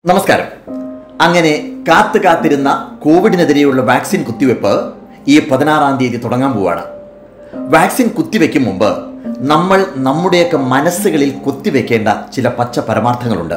നമസ്കാരം അങ്ങനെ കാത്തു കാത്തിരുന്ന കോവിഡിനെതിരെയുള്ള വാക്സിൻ കുത്തിവെപ്പ് ഈ പതിനാറാം തീയതി തുടങ്ങാൻ പോവാണ് വാക്സിൻ കുത്തിവെക്കും മുമ്പ് നമ്മൾ നമ്മുടെയൊക്കെ മനസ്സുകളിൽ കുത്തിവെക്കേണ്ട ചില പച്ച പരമാർത്ഥങ്ങളുണ്ട്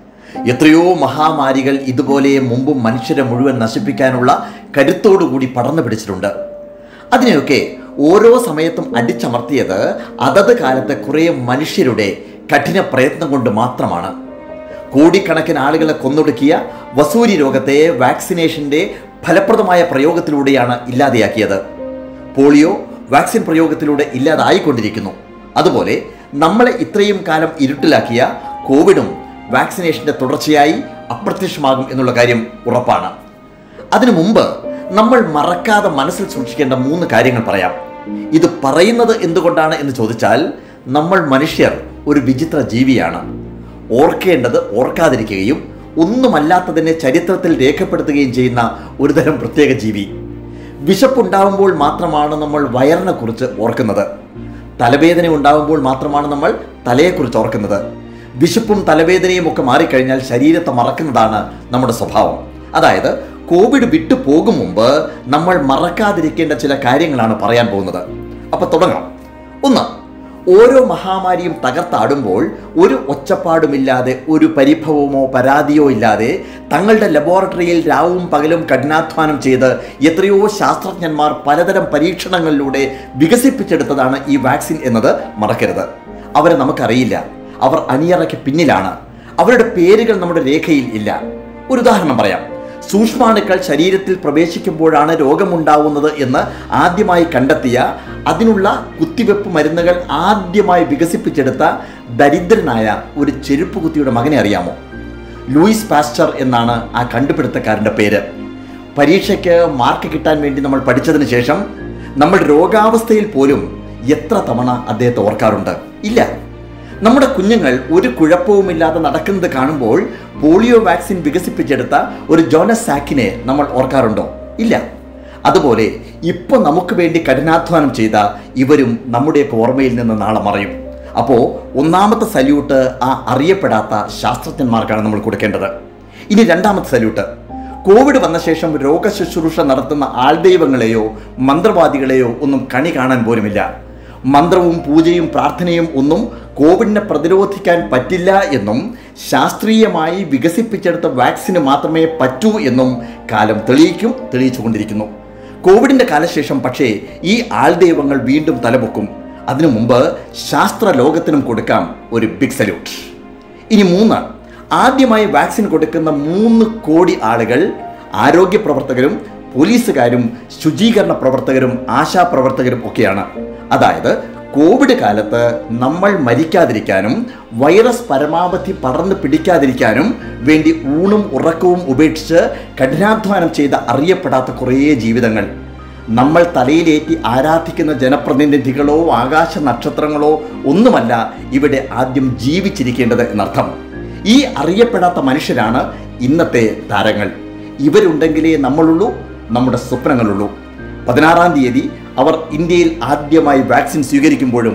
എത്രയോ മഹാമാരികൾ ഇതുപോലെ മുമ്പും മനുഷ്യരെ മുഴുവൻ നശിപ്പിക്കാനുള്ള കരുത്തോടുകൂടി പടർന്നു പിടിച്ചിട്ടുണ്ട് അതിനെയൊക്കെ ഓരോ സമയത്തും അടിച്ചമർത്തിയത് അതത് കാലത്തെ കുറേ മനുഷ്യരുടെ കഠിന പ്രയത്നം കൊണ്ട് മാത്രമാണ് കോടിക്കണക്കിന് ആളുകളെ കൊന്നൊടുക്കിയ വസൂരി രോഗത്തെ വാക്സിനേഷന്റെ ഫലപ്രദമായ പ്രയോഗത്തിലൂടെയാണ് ഇല്ലാതെയാക്കിയത് പോളിയോ വാക്സിൻ പ്രയോഗത്തിലൂടെ ഇല്ലാതായിക്കൊണ്ടിരിക്കുന്നു അതുപോലെ നമ്മളെ ഇത്രയും കാലം ഇരുട്ടിലാക്കിയ കോവിഡും വാക്സിനേഷന്റെ തുടർച്ചയായി അപ്രത്യക്ഷമാകും എന്നുള്ള കാര്യം ഉറപ്പാണ് അതിനു മുമ്പ് നമ്മൾ മറക്കാതെ മനസ്സിൽ സൂക്ഷിക്കേണ്ട മൂന്ന് കാര്യങ്ങൾ പറയാം ഇത് പറയുന്നത് എന്തുകൊണ്ടാണ് എന്ന് ചോദിച്ചാൽ നമ്മൾ മനുഷ്യർ ഒരു വിചിത്ര ജീവിയാണ് ഓർക്കേണ്ടത് ഓർക്കാതിരിക്കുകയും ഒന്നുമല്ലാത്തതിനെ ചരിത്രത്തിൽ രേഖപ്പെടുത്തുകയും ചെയ്യുന്ന ഒരുതരം പ്രത്യേക ജീവി വിശപ്പുണ്ടാവുമ്പോൾ മാത്രമാണ് നമ്മൾ വയറിനെ കുറിച്ച് ഓർക്കുന്നത് തലവേദന ഉണ്ടാവുമ്പോൾ മാത്രമാണ് നമ്മൾ തലയെക്കുറിച്ച് ഓർക്കുന്നത് വിശപ്പും തലവേദനയും ഒക്കെ മാറിക്കഴിഞ്ഞാൽ ശരീരത്തെ മറക്കുന്നതാണ് നമ്മുടെ സ്വഭാവം അതായത് കോവിഡ് വിട്ടു പോകും മുമ്പ് നമ്മൾ മറക്കാതിരിക്കേണ്ട ചില കാര്യങ്ങളാണ് പറയാൻ പോകുന്നത് അപ്പൊ തുടങ്ങാം ഒന്ന് ഓരോ മഹാമാരിയും തകർത്താടുമ്പോൾ ഒരു ഒച്ചപ്പാടുമില്ലാതെ ഒരു പരിഭവമോ പരാതിയോ ഇല്ലാതെ തങ്ങളുടെ ലബോറട്ടറിയിൽ രാവും പകലും കഠിനാധ്വാനം ചെയ്ത് എത്രയോ ശാസ്ത്രജ്ഞന്മാർ പലതരം പരീക്ഷണങ്ങളിലൂടെ വികസിപ്പിച്ചെടുത്തതാണ് ഈ വാക്സിൻ എന്നത് മറക്കരുത് അവരെ നമുക്കറിയില്ല അവർ അണിയറയ്ക്ക് പിന്നിലാണ് അവരുടെ പേരുകൾ നമ്മുടെ രേഖയിൽ ഇല്ല ഒരു ഉദാഹരണം പറയാം സൂക്ഷ്മാണുക്കൾ ശരീരത്തിൽ പ്രവേശിക്കുമ്പോഴാണ് രോഗമുണ്ടാവുന്നത് എന്ന് ആദ്യമായി കണ്ടെത്തിയ അതിനുള്ള കുത്തിവെപ്പ് മരുന്നുകൾ ആദ്യമായി വികസിപ്പിച്ചെടുത്ത ദരിദ്രനായ ഒരു ചെരുപ്പ് കുത്തിയുടെ മകനെ അറിയാമോ ലൂയിസ് പാസ്റ്റർ എന്നാണ് ആ കണ്ടുപിടുത്തക്കാരൻ്റെ പേര് പരീക്ഷയ്ക്ക് മാർക്ക് കിട്ടാൻ വേണ്ടി നമ്മൾ പഠിച്ചതിന് ശേഷം നമ്മൾ രോഗാവസ്ഥയിൽ പോലും എത്ര തവണ അദ്ദേഹത്തെ ഓർക്കാറുണ്ട് ഇല്ല നമ്മുടെ കുഞ്ഞുങ്ങൾ ഒരു കുഴപ്പവുമില്ലാതെ നടക്കുന്നത് കാണുമ്പോൾ പോളിയോ വാക്സിൻ വികസിപ്പിച്ചെടുത്ത ഒരു ജോനസ് സാക്കിനെ നമ്മൾ ഓർക്കാറുണ്ടോ ഇല്ല അതുപോലെ ഇപ്പൊ നമുക്ക് വേണ്ടി കഠിനാധ്വാനം ചെയ്ത ഇവരും നമ്മുടെയൊക്കെ ഓർമ്മയിൽ നിന്ന് നാളെ മറയും അപ്പോൾ ഒന്നാമത്തെ സല്യൂട്ട് ആ അറിയപ്പെടാത്ത ശാസ്ത്രജ്ഞന്മാർക്കാണ് നമ്മൾ കൊടുക്കേണ്ടത് ഇനി രണ്ടാമത്തെ സല്യൂട്ട് കോവിഡ് വന്ന ശേഷം രോഗശുശ്രൂഷ നടത്തുന്ന ആൾദൈവങ്ങളെയോ മന്ത്രവാദികളെയോ ഒന്നും കണി കാണാൻ പോലുമില്ല മന്ത്രവും പൂജയും പ്രാർത്ഥനയും ഒന്നും കോവിഡിനെ പ്രതിരോധിക്കാൻ പറ്റില്ല എന്നും ശാസ്ത്രീയമായി വികസിപ്പിച്ചെടുത്ത വാക്സിന് മാത്രമേ പറ്റൂ എന്നും കാലം തെളിയിക്കും തെളിയിച്ചുകൊണ്ടിരിക്കുന്നു കോവിഡിന്റെ കാലശേഷം പക്ഷേ ഈ ആൾദൈവങ്ങൾ വീണ്ടും തലപൊക്കും അതിനു മുമ്പ് ശാസ്ത്ര ലോകത്തിനും കൊടുക്കാം ഒരു ബിഗ് സല്യൂട്ട് ഇനി മൂന്ന് ആദ്യമായി വാക്സിൻ കൊടുക്കുന്ന മൂന്ന് കോടി ആളുകൾ ആരോഗ്യ പ്രവർത്തകരും പോലീസുകാരും ശുചീകരണ പ്രവർത്തകരും ആശാപ്രവർത്തകരും ഒക്കെയാണ് അതായത് കോവിഡ് കാലത്ത് നമ്മൾ മരിക്കാതിരിക്കാനും വൈറസ് പരമാവധി പടർന്നു പിടിക്കാതിരിക്കാനും വേണ്ടി ഊണും ഉറക്കവും ഉപേക്ഷിച്ച് കഠിനാധ്വാനം ചെയ്ത അറിയപ്പെടാത്ത കുറേ ജീവിതങ്ങൾ നമ്മൾ തലയിലേറ്റി ആരാധിക്കുന്ന ജനപ്രതിനിധികളോ ആകാശ നക്ഷത്രങ്ങളോ ഒന്നുമല്ല ഇവിടെ ആദ്യം ജീവിച്ചിരിക്കേണ്ടത് എന്നർത്ഥം ഈ അറിയപ്പെടാത്ത മനുഷ്യരാണ് ഇന്നത്തെ താരങ്ങൾ ഇവരുണ്ടെങ്കിലേ നമ്മളുള്ളൂ നമ്മുടെ സ്വപ്നങ്ങളുള്ളൂ പതിനാറാം തീയതി അവർ ഇന്ത്യയിൽ ആദ്യമായി വാക്സിൻ സ്വീകരിക്കുമ്പോഴും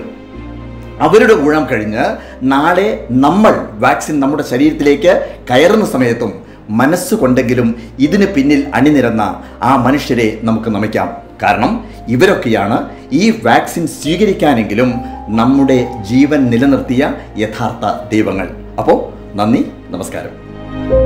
അവരുടെ ഊഴം കഴിഞ്ഞ് നാളെ നമ്മൾ വാക്സിൻ നമ്മുടെ ശരീരത്തിലേക്ക് കയറുന്ന സമയത്തും മനസ്സുകൊണ്ടെങ്കിലും ഇതിന് പിന്നിൽ അണിനിരന്ന ആ മനുഷ്യരെ നമുക്ക് നമിക്കാം കാരണം ഇവരൊക്കെയാണ് ഈ വാക്സിൻ സ്വീകരിക്കാനെങ്കിലും നമ്മുടെ ജീവൻ നിലനിർത്തിയ യഥാർത്ഥ ദൈവങ്ങൾ അപ്പോൾ നന്ദി നമസ്കാരം